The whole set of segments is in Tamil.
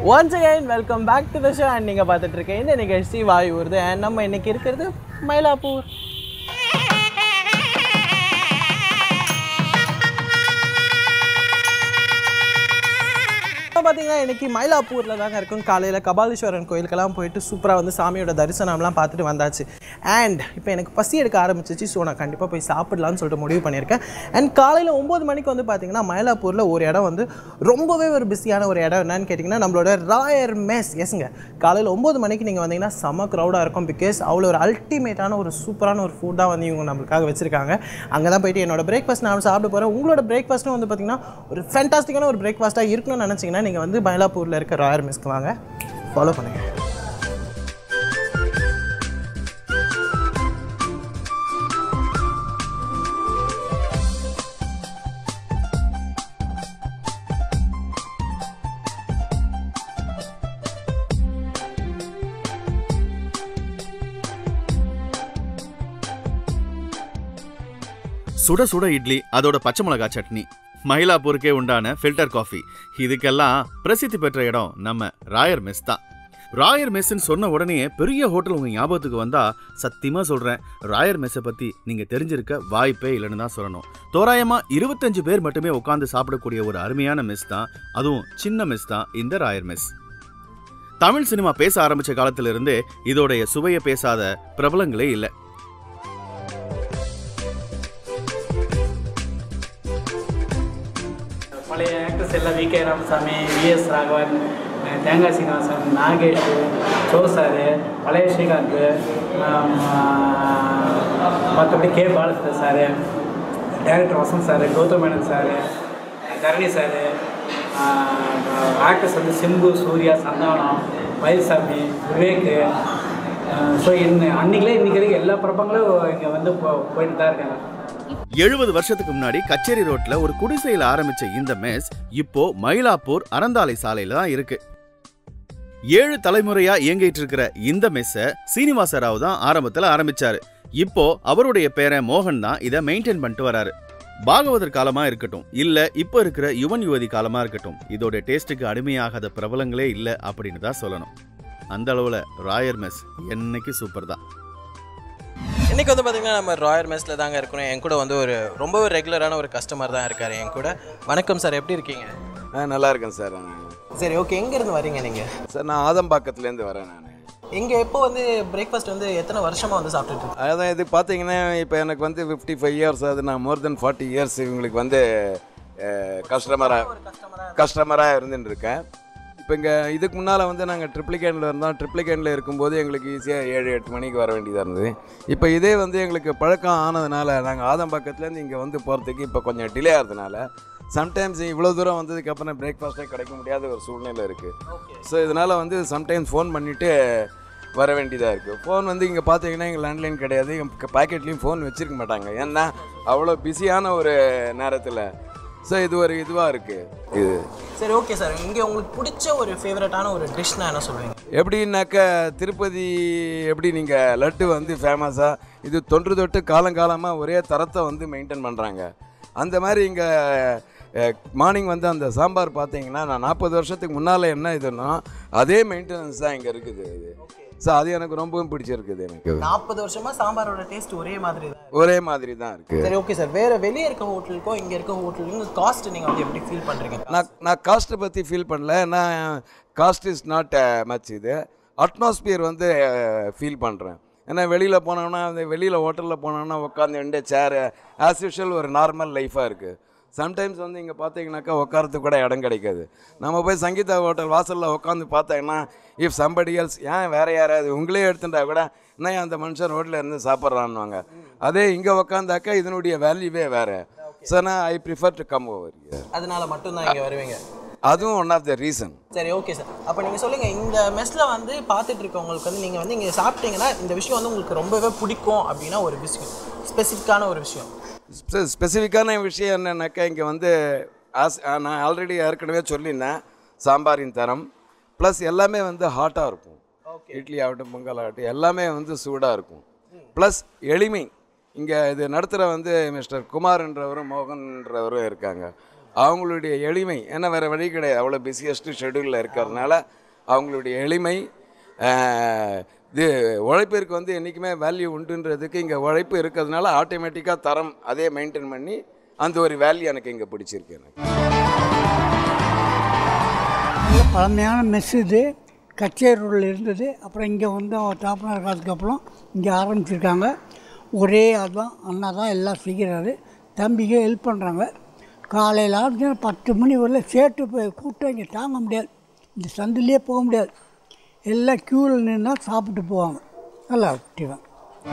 Once again welcome back to the show and நீங்கள் பார்த்துட்டு இருக்க இந்த நிகழ்ச்சி வாய் ஊறுது அண்ட் நம்ம இன்னைக்கு இருக்கிறது மயிலாப்பூர் இப்போ பார்த்தீங்கன்னா இன்னைக்கு மயிலாப்பூரில் தாங்க இருக்கும் காலையில் கபாலீஸ்வரன் கோயிலுக்கெல்லாம் போயிட்டு சூப்பராக வந்து சாமியோட தரிசனம்லாம் பார்த்துட்டு வந்தாச்சு அண்ட் இப்போ எனக்கு பசி எடுக்க ஆரம்பிச்சிச்சு ஸோ நான் கண்டிப்பாக போய் சாப்பிடலாம்னு சொல்லிட்டு முடிவு பண்ணியிருக்கேன் அண்ட் காலையில் ஒம்பது மணிக்கு வந்து பார்த்தீங்கன்னா மயிலாப்பூரில் ஒரு இடம் வந்து ரொம்பவே ஒரு பிஸியான ஒரு இடம் என்னன்னு கேட்டிங்கன்னா நம்மளோட ராயர் மெஸ் எஸ்ங்க காலையில் ஒம்பது மணிக்கு நீங்கள் வந்தீங்கன்னா செம்ம க்ரௌடாக இருக்கும் பிகாஸ் அவ்வளோ ஒரு அல்டிமேட்டான ஒரு சூப்பரான ஒரு ஃபுட் தான் வந்து இவங்க நம்மளுக்காக வச்சுருக்காங்க அங்கே தான் போயிட்டு என்னோட பிரேக்ஃபாஸ்ட் நான் சாப்பிட போகிறேன் உங்களோட பிரேக்ஃபாஸ்ட்டும் வந்து பார்த்தீங்கன்னா ஒரு ஃபேண்டாஸ்டிக்கான ஒரு பிரேக்ஃபாஸ்ட்டாக இருக்கணும்னு நினச்சிங்கன்னா நீங்கள் வந்து மயிலாப்பூரில் இருக்க ராயர் மெஸ்க்கு வாங்க ஃபாலோ பண்ணுங்கள் சுட சுட இட்லி அதோட பச்சை மிளகாய் சட்னி மயிலாப்பூருக்கே உண்டான ஃபில்டர் காஃபி இதுக்கெல்லாம் பிரசித்தி பெற்ற இடம் நம்ம ராயர் மெஸ் தான் ராயர் மெஸ்ன்னு சொன்ன உடனே பெரிய ஹோட்டல் உங்க ஞாபகத்துக்கு வந்தா சத்தியமா சொல்றேன் ராயர் மெஸ்ஸை பத்தி நீங்க தெரிஞ்சிருக்க வாய்ப்பே இல்லைன்னு தான் சொல்லணும் தோராயமா இருபத்தஞ்சு பேர் மட்டுமே உட்காந்து சாப்பிடக்கூடிய ஒரு அருமையான மெஸ் தான் அதுவும் சின்ன மெஸ் தான் இந்த ராயர் மெஸ் தமிழ் சினிமா பேச ஆரம்பிச்ச காலத்துல இருந்தே இதோடைய சுவையை பேசாத பிரபலங்களே இல்லை பழைய ஆக்டர்ஸ் எல்லாம் V K Ramasamy V S Raghavan அஹ் தேங்காய் சீனிவாசன் நாகேஷ் சோ சார் பழைய ஸ்ரீகாந்த் ஆம், ஆஹ், மற்றபடி K Balasundar sir director Vasanth sir Gautham Menon sir Dharani sir actors வந்து சிம்பு சூர்யா சந்தானம் மயில்சாமி விவேக் ஸோ இன்னும் அன்றைக்கிலே இன்றைக்கி வரைக்கும் எல்லா பிரபங்களும் இங்கே வந்து போ போயிட்டு தான் இருக்காங்க எழுபது வருஷத்துக்கு முன்னாடி கச்சேரி ரோட்ல ஒரு குடிசையில ஆரம்பிச்ச இந்த மெஸ் இப்போ மயிலாப்பூர் அறந்தாலை சாலையில தான் இருக்கு ஏழு தலைமுறையா இயங்கிட்டு இருக்கிற இந்த மெஸ்ஸ சீனிவாச ராவ் தான் ஆரம்பத்துல ஆரம்பிச்சாரு இப்போ அவருடைய பேரன் மோகன் தான் இதை மெயின்டைன் பண்ணிட்டு வராரு பாகவதர் காலமா இருக்கட்டும் இல்ல இப்போ இருக்கிற யுவன் யுவதி காலமா இருக்கட்டும் இதோட டேஸ்ட்டுக்கு அடிமையாகாத பிரபலங்களே இல்ல அப்படின்னு தான் சொல்லணும் அந்த அளவுல ராயர் மெஸ் என்னைக்கு சூப்பர் தான் இன்றைக்கி வந்து பார்த்தீங்கன்னா நம்ம ராயர் மெஸ்ஸில் தாங்க இருக்கிறோம் என் கூட வந்து ஒரு ரொம்பவே ரெகுலரான ஒரு கஸ்டமர் தான் இருக்கார் என் கூட வணக்கம் சார் எப்படி இருக்கீங்க ஆ நல்லா இருக்கேன் சார் சரி ஓகே எங்கேருந்து வரீங்க நீங்கள் சார் நான் ஆதம்பாக்கத்துலேருந்து வரேன் நான் இங்கே எப்போ வந்து பிரேக்ஃபாஸ்ட் வந்து எத்தனை வருஷமாக வந்து சாப்பிட்டுட்டு இருக்கீங்க? அதான் இது பார்த்தீங்கன்னா இப்போ எனக்கு வந்து ஃபிஃப்டி ஃபைவ் இயர்ஸ் ஆகுது நான் மோர் தென் ஃபார்ட்டி இயர்ஸ் இவங்களுக்கு வந்து கஸ்டமராக கஸ்டமராக இருந்துட்டு இருக்கேன் இப்போ இங்கே இதுக்கு முன்னால் வந்து நாங்கள் ட்ரிப்ளிகேனில் இருந்தோம் ட்ரிப்ளிகேனில் இருக்கும்போது எங்களுக்கு ஈஸியாக ஏழு எட்டு மணிக்கு வர வேண்டியதாக இருந்தது இப்போ இதே வந்து எங்களுக்கு பழக்கம் ஆனதுனால நாங்கள் ஆதம்பாக்கத்துலேருந்து இங்கே வந்து போகிறதுக்கு இப்போ கொஞ்சம் டிலே ஆகிறதுனால சம்டைம்ஸ் இவ்வளோ தூரம் வந்ததுக்கப்புறம் பிரேக்ஃபாஸ்ட்டே கிடைக்க முடியாத ஒரு சூழ்நிலை இருக்குது ஸோ இதனால் வந்து சம்டைம்ஸ் ஃபோன் பண்ணிவிட்டு வர வேண்டியதாக இருக்குது ஃபோன் வந்து இங்கே பார்த்தீங்கன்னா எங்கள் லேண்ட்லைன் கிடையாது எங்கள் பாக்கெட்லேயும் ஃபோன் வச்சுருக்க மாட்டாங்க ஏன்னா அவ்வளோ பிஸியான ஒரு நேரத்தில் ஸோ இது ஒரு இதுவாக இருக்குது இது சரி ஓகே சார் இங்கே உங்களுக்கு பிடிச்ச ஒரு ஃபேவரட்டான ஒரு டிஷ்னா என்ன சொல்லுவீங்க எப்படின்னாக்கா திருப்பதி எப்படி நீங்கள் லட்டு வந்து ஃபேமஸாக இது தொன்று தொட்டு காலங்காலமாக ஒரே தரத்தை வந்து மெயின்டைன் பண்ணுறாங்க அந்த மாதிரி இங்கே மார்னிங் வந்து அந்த சாம்பார் பார்த்தீங்கன்னா நான் நாற்பது வருஷத்துக்கு முன்னால் என்ன இதுன்னா அதே மெயின்டெனன்ஸ் தான் இங்கே இருக்குது இது ஸோ அது எனக்கு ரொம்பவும் பிடிச்சிருக்குது எனக்கு நாற்பது வருஷமா சாம்பாரோட டேஸ்ட் ஒரே மாதிரி தான் ஒரே மாதிரி தான் இருக்குது சரி ஓகே சார் வேற வெளியே இருக்க ஹோட்டலுக்கும் இங்கே இருக்க ஹோட்டலுக்கும் காஸ்ட் நீங்கள் வந்து எப்படி ஃபீல் பண்ணுறீங்க நான் நான் காஸ்ட்டை பற்றி ஃபீல் பண்ணல நான் காஸ்ட் இஸ் நாட் மச் இது அட்மாஸ்பியர் வந்து ஃபீல் பண்ணுறேன் ஏன்னா வெளியில் போனோம்னா அந்த வெளியில் ஹோட்டலில் போனோம்னா உட்காந்து ரெண்டு சேரு ஆஸ் யூஷுவல் ஒரு நார்மல் லைஃபாக இருக்குது சம்டைம்ஸ் வந்து இங்கே பார்த்தீங்கன்னாக்கா உட்காரத்துக்கு கூட இடம் கிடைக்காது நம்ம போய் சங்கீதா ஹோட்டல் வாசலில் உட்காந்து பார்த்தீங்கன்னா இஃப் சம்படி எல்ஸ் ஏன் வேறு யாராவது உங்களே எடுத்துட்டா கூட என்ன அந்த மனுஷன் ரோட்டில் இருந்து சாப்பிட்றான்னுவாங்க அதே இங்கே உட்காந்தாக்கா இதனுடைய வேல்யூவே வேறு ஸோ நான் I prefer to come over year அதனால மட்டும்தான் இங்கே வருவீங்க அதுவும் ஒன் ஆஃப் த ரீசன் சரி ஓகே சார் அப்போ நீங்கள் சொல்லுங்கள் இந்த மெஸ்ஸில் வந்து பார்த்துட்டு இருக்கவங்களுக்கு வந்து நீங்கள் வந்து இங்கே சாப்பிட்டீங்கன்னா இந்த விஷயம் வந்து உங்களுக்கு ரொம்பவே பிடிக்கும் அப்படின்னா ஒரு விஷயம் ஸ்பெசிஃபிக்கான ஒரு விஷயம் ஸ்பெசிஃபிக்கான விஷயம் என்னன்னாக்கா இங்கே வந்து ஆஸ் நான் ஆல்ரெடி ஏற்கனவே சொல்லியிருந்தேன் சாம்பாரின் தரம் ப்ளஸ் எல்லாமே வந்து ஹாட்டாக இருக்கும் இட்லி ஆகட்டும் பொங்கல் ஆகட்டும் எல்லாமே வந்து சூடாக இருக்கும் ப்ளஸ் எளிமை இங்கே இது நடத்துகிற வந்து மிஸ்டர் குமார்ன்றவரும் மோகன்ன்றவரும் இருக்காங்க அவங்களுடைய எளிமை ஏன்னா வேறு வழி கிடையாது அவ்வளோ பிஸியஸ்ட்டு ஷெடியூலில் இருக்கிறதுனால அவங்களுடைய எளிமை அஹ், இது உழைப்பிற்கு வந்து என்றைக்குமே வேல்யூ உண்டுன்றதுக்கு இங்கே உழைப்பு இருக்கிறதுனால ஆட்டோமேட்டிக்காக தரம் அதே மெயின்டைன் பண்ணி அந்த ஒரு வேல்யூ எனக்கு இங்கே பிடிச்சிருக்கு எனக்கு நல்ல பழமையான மெஸ் இது கச்சேரியில் இருந்தது அப்புறம் இங்கே வந்து அவர் தாப்பனார் காலத்துக்கு அப்புறம் இங்கே ஆரம்பிச்சிருக்காங்க ஒரே அதுதான் அண்ணா தான் எல்லாம் செய்கிறாரு தம்பிக்கு ஹெல்ப் பண்ணுறாங்க காலையில் ஆரம்பிச்சு பத்து மணி வரல சேட்டு போய் கூட்டம் இங்கே தாங்க முடியாது இந்த சந்திலே போக முடியாது எல்லாம் க்யூவில் நின்னா சாப்பிட்டு போவாங்க நல்லா டிஃபன்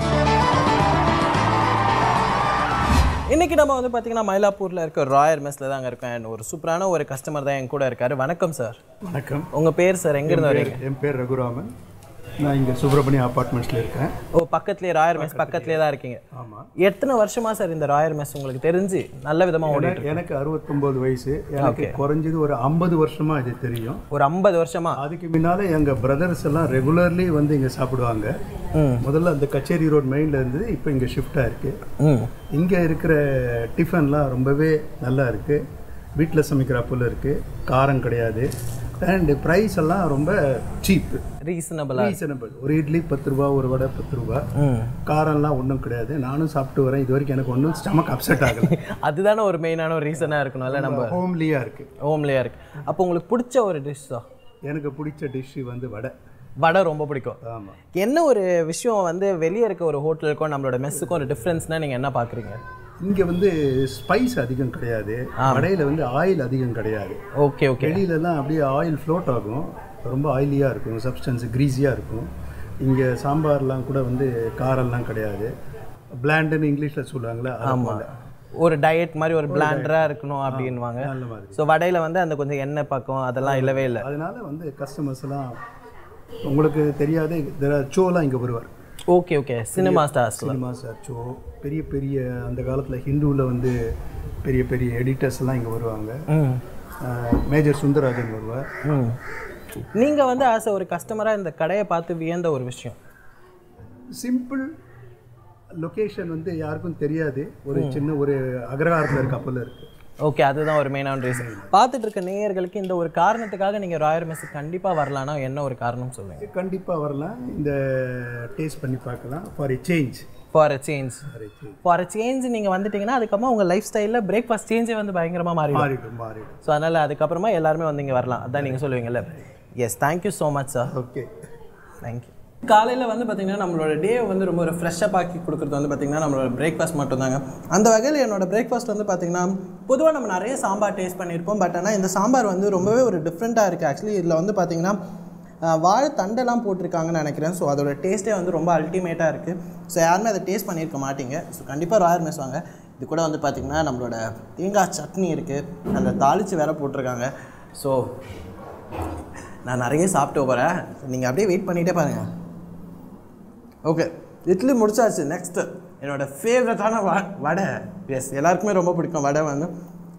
இன்னைக்கு நம்ம வந்து பார்த்தீங்கன்னா மயிலாப்பூரில் இருக்க ராயர் மெஸ்ல தாங்க இருக்கோம் அண்ட் ஒரு சூப்பரான ஒரு கஸ்டமர் தான் என் கூட இருக்காரு வணக்கம் சார் வணக்கம் உங்க பேர் சார் எங்கேருந்து வரீங்க என் பேர் ரகுராமன் நான் இங்கே சுப்பிரமணியம் அப்பார்ட்மெண்ட்ஸில் இருக்கேன் ஓ பக்கத்துலேயே ராயர் மெஸ் பக்கத்துலேயே தான் இருக்கீங்க ஆமாம் எத்தனை வருஷமா சார் இந்த ராயர் மெஸ் உங்களுக்கு தெரிஞ்சு நல்ல விதமா ஓடிட்டு இருக்கு? எனக்கு அறுபத்தொம்போது வயசு எனக்கு குறைஞ்சது ஒரு ஐம்பது வருஷமாக இது தெரியும் ஒரு ஐம்பது வருஷமா அதுக்கு முன்னால் எங்கள் பிரதர்ஸ் எல்லாம் ரெகுலர்லி வந்து இங்கே சாப்பிடுவாங்க முதல்ல அந்த கச்சேரி ரோட் மெயினில் இருந்தது இப்போ இங்கே ஷிஃப்ட் ஆயிருக்கு ம் இங்கே இருக்கிற டிஃபன்லாம் ரொம்பவே நல்லா இருக்குது வீட்டில் சமைக்கிற போல இருக்குது காரம் கிடையாது அண்ட் ப்ரைஸ் எல்லாம் ரொம்ப சீப் ரீசனபிளா ரீசனபிள் ஒரு இட்லி பத்து ரூபா ஒரு வடை பத்து ரூபா ம் காரம்லாம் ஒன்றும் கிடையாது நானும் சாப்பிட்டு வரேன் இது வரைக்கும் எனக்கு ஒன்றும் ஸ்டமக் அப்செட் ஆகலை அதுதானே ஒரு மெயினான ஒரு ரீசனா இருக்கணும்ல நம்ம ஹோம்லியாக இருக்குது ஹோம்லேயே இருக்கு அப்போ உங்களுக்கு பிடிச்ச ஒரு டிஷ் தான் எனக்கு பிடிச்ச டிஷ்ஷு வந்து வடை வடை ரொம்ப பிடிக்கும் ஆமாம் என்ன ஒரு விஷயம் வந்து வெளியே இருக்க ஒரு ஹோட்டலுக்கும் நம்மளோட மெஸ்ஸுக்கும் ஒரு டிஃப்ரென்ஸ்னா நீங்க என்ன பாக்குறீங்க இங்கே வந்து ஸ்பைஸ் அதிகம் கிடையாது வடையில் வந்து ஆயில் அதிகம் கிடையாது ஓகே ஓகே வெளியிலலாம் அப்படியே ஆயில் ஃப்ளோட் ஆகும் ரொம்ப ஆயிலியாக இருக்கும் சப்ஸ்டன்ஸ் க்ரீஸியாக இருக்கும் இங்கே சாம்பார்லாம் கூட வந்து காரம்லாம் கிடையாது பிளாண்டுன்னு இங்கிலீஷில் சொல்லுவாங்களே அது போல. ஒரு டயட் மாதிரி ஒரு பிளாண்டரா இருக்கணும் அப்படின்வாங்க நல்ல மாதிரி ஸோ வடையில வந்து அந்த கொஞ்சம் எண்ணெய் பக்கம் அதெல்லாம் இல்லவே இல்லை அதனால வந்து கஸ்டமர்ஸ் எல்லாம் உங்களுக்கு தெரியாத சோலாம் இங்கே வருவார் okay okay cinema stars cinema sir show பெரிய பெரிய அந்த காலத்தில் ஹிந்துவில் வந்து பெரிய பெரிய எடிட்டர்ஸ் எல்லாம் இங்கே வருவாங்க ம் மேஜர் சுந்தரராஜன் வருவார் ம் நீங்க வந்து ஆஸ் ஒரு கஸ்டமரா இந்த கடையை பார்த்து வியந்த ஒரு விஷயம் சிம்பிள் லொக்கேஷன் வந்து யாருக்கும் தெரியாது ஒரு சின்ன ஒரு அக்ரஹாரத்தில் இருக்க அப்போல இருக்குது ஓகே அதுதான் ஒரு மெயினான ரீசன் பார்த்துட்டு இருக்க நேயர்களுக்கு இந்த ஒரு காரணத்துக்காக நீங்க ராயர் மெஸ் கண்டிப்பா வரலாம்னா என்ன ஒரு காரணம் சொல்லுங்க கண்டிப்பாக வரலாம் இந்த டேஸ்ட் பண்ணி பார்க்கலாம் for a change for a change for a change நீங்க வந்துட்டீங்கன்னா அதுக்கப்புறமா உங்க லைஃப் ஸ்டைலில் பிரேக்ஃபாஸ்ட் சேஞ்சே வந்து பயங்கரமா மாறிடும் மாறிடும் மாறிடும் ஸோ அதனால அதுக்கப்புறமா எல்லாருமே வந்து இங்க வரலாம் அதான் நீங்க சொல்லுவீங்கல்ல yes thank you so much sir okay thank you காலையில் வந்து பார்த்திங்கன்னா நம்மளோட டே வந்து ரொம்ப ஒரு ஃப்ரெஷ்ஷப் ஆக்கி கொடுக்குறது வந்து பார்த்திங்கன்னா நம்மளோட பிரேக்ஃபாஸ்ட் மட்டும்தாங்க அந்த வகையில் என்னோட பிரேக்ஃபாஸ்ட் வந்து பார்த்திங்கன்னா பொதுவாக நம்ம நிறைய சாம்பார் டேஸ்ட் பண்ணியிருப்போம் பட் ஆனால் இந்த சாம்பார் வந்து ரொம்பவே ஒரு டிஃப்ரெண்ட்டாக இருக்குது ஆக்சுவலி இதில் வந்து பார்த்திங்கன்னா ஆஹ், வாழை தண்டெல்லாம் போட்டிருக்காங்கன்னு நினைக்கிறேன் ஸோ அதோட டேஸ்ட்டே வந்து ரொம்ப அல்டிமேட்டாக இருக்குது ஸோ யாருமே அதை டேஸ்ட் பண்ணியிருக்க மாட்டீங்க ஸோ கண்டிப்பாக ராயர் மெஸ் வாங்க இது கூட வந்து பார்த்திங்கன்னா நம்மளோட தேங்காய் சட்னி இருக்குது அந்த தாளித்து வேற போட்டிருக்காங்க ஸோ நான் நிறைய சாப்பிட்டு போகிறேன் நீங்கள் அப்படியே வெயிட் பண்ணிகிட்டே பாருங்கள் ஓகே இட்லி முடிச்சாச்சு நெக்ஸ்ட்டு என்னோட ஃபேவரட்டான வ வடை எஸ் எல்லாருக்குமே ரொம்ப பிடிக்கும் வடை வந்து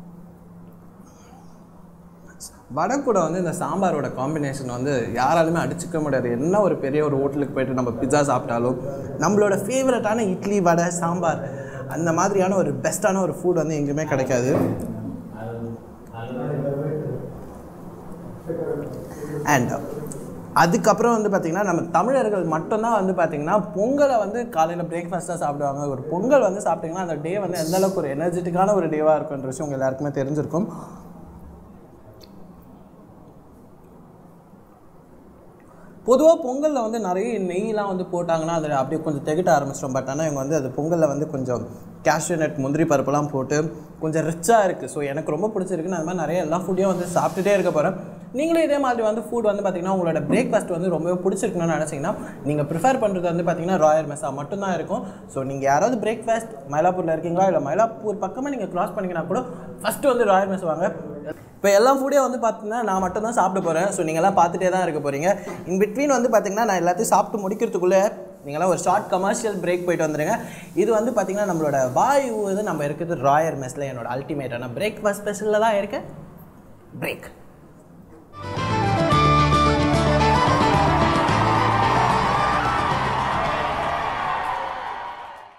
வடை கூட வந்து இந்த சாம்பாரோட காம்பினேஷன் வந்து யாராலுமே அடிச்சுக்க முடியாது என்ன ஒரு பெரிய ஒரு ஹோட்டலுக்கு போயிட்டு நம்ம பிஸா சாப்பிட்டாலும் நம்மளோட ஃபேவரட்டான இட்லி வடை சாம்பார் அந்த மாதிரியான ஒரு பெஸ்ட்டான ஒரு ஃபுட் வந்து எங்கேயுமே கிடைக்காது அண்ட் அதுக்கப்புறம் வந்து பார்த்திங்கன்னா நம்ம தமிழர்கள் மட்டும்தான் வந்து பார்த்திங்கன்னா பொங்கலை வந்து காலையில் பிரேக்ஃபாஸ்ட்டாக சாப்பிடுவாங்க ஒரு பொங்கல் வந்து சாப்பிட்டிங்கன்னா அந்த டே வந்து எந்த அளவுக்கு ஒரு எனர்ஜெட்டிக்கான ஒரு டேவாக இருக்குன்ற விஷயம் உங்கள் எல்லாருக்குமே தெரிஞ்சிருக்கும் பொதுவாக பொங்கலில் வந்து நிறைய நெய்லாம் வந்து போட்டாங்கன்னா அது அப்படியே கொஞ்சம் திகட்ட ஆரம்பிச்சிடும் பட் ஆனால் இவங்க வந்து அது பொங்கலில் வந்து கொஞ்சம் கேஷ்யூ நட் முந்திரி பருப்புலாம் போட்டு கொஞ்சம் ரிச்சாக இருக்குது ஸோ எனக்கு ரொம்ப பிடிச்சிருக்கு நான் அது மாதிரி நிறைய எல்லா ஃபுட்டையும் வந்து சாப்பிட்டுட்டே இருக்க போகிறேன் நீங்களும் இதே மாதிரி வந்து ஃபுட் வந்து பார்த்திங்கன்னா உங்களோட பிரேக்ஃபாஸ்ட் வந்து ரொம்பவே பிடிச்சிருக்குன்னு நினச்சிங்கன்னா நீங்கள் ப்ரிஃபர் பண்ணுறது வந்து பார்த்திங்கன்னா ராயல் மெஸ்ஸா மட்டும்தான் இருக்கும் ஸோ நீங்கள் யாராவது பிரேக்ஃபாஸ்ட் மயிலாப்பூரில் இருக்கீங்களா இல்லை மயிலாப்பூர் பக்கமாக நீங்கள் க்ராஸ் பண்ணிங்கன்னா கூட ஃபஸ்ட்டு வந்து ராயல் மெஸ் வாங்க இப்போ எல்லா ஃபுட்டையும் வந்து பார்த்தீங்கன்னா நான் மட்டும் தான் சாப்பிட போகிறேன் ஸோ நீங்கள்லாம் பார்த்துட்டே தான் இருக்க போகிறீங்க இன் பிட்வீன் வந்து பார்த்தீங்கன்னா நான் எல்லாத்தையும் சாப்பிட்டு முடிக்கிறதுக்குள்ளே நீங்களாம் ஒரு ஷார்ட் கமர்ஷியல் பிரேக் போயிட்டு வந்துடுங்க இது வந்து பார்த்தீங்கன்னா நம்மளோட வாயு இது நம்ம இருக்கிறது ராயர் மெஸ்ஸில் என்னோட அல்டிமேட்டான பிரேக்ஃபாஸ்ட் ஸ்பெஷலில் தான் இருக்கேன் பிரேக்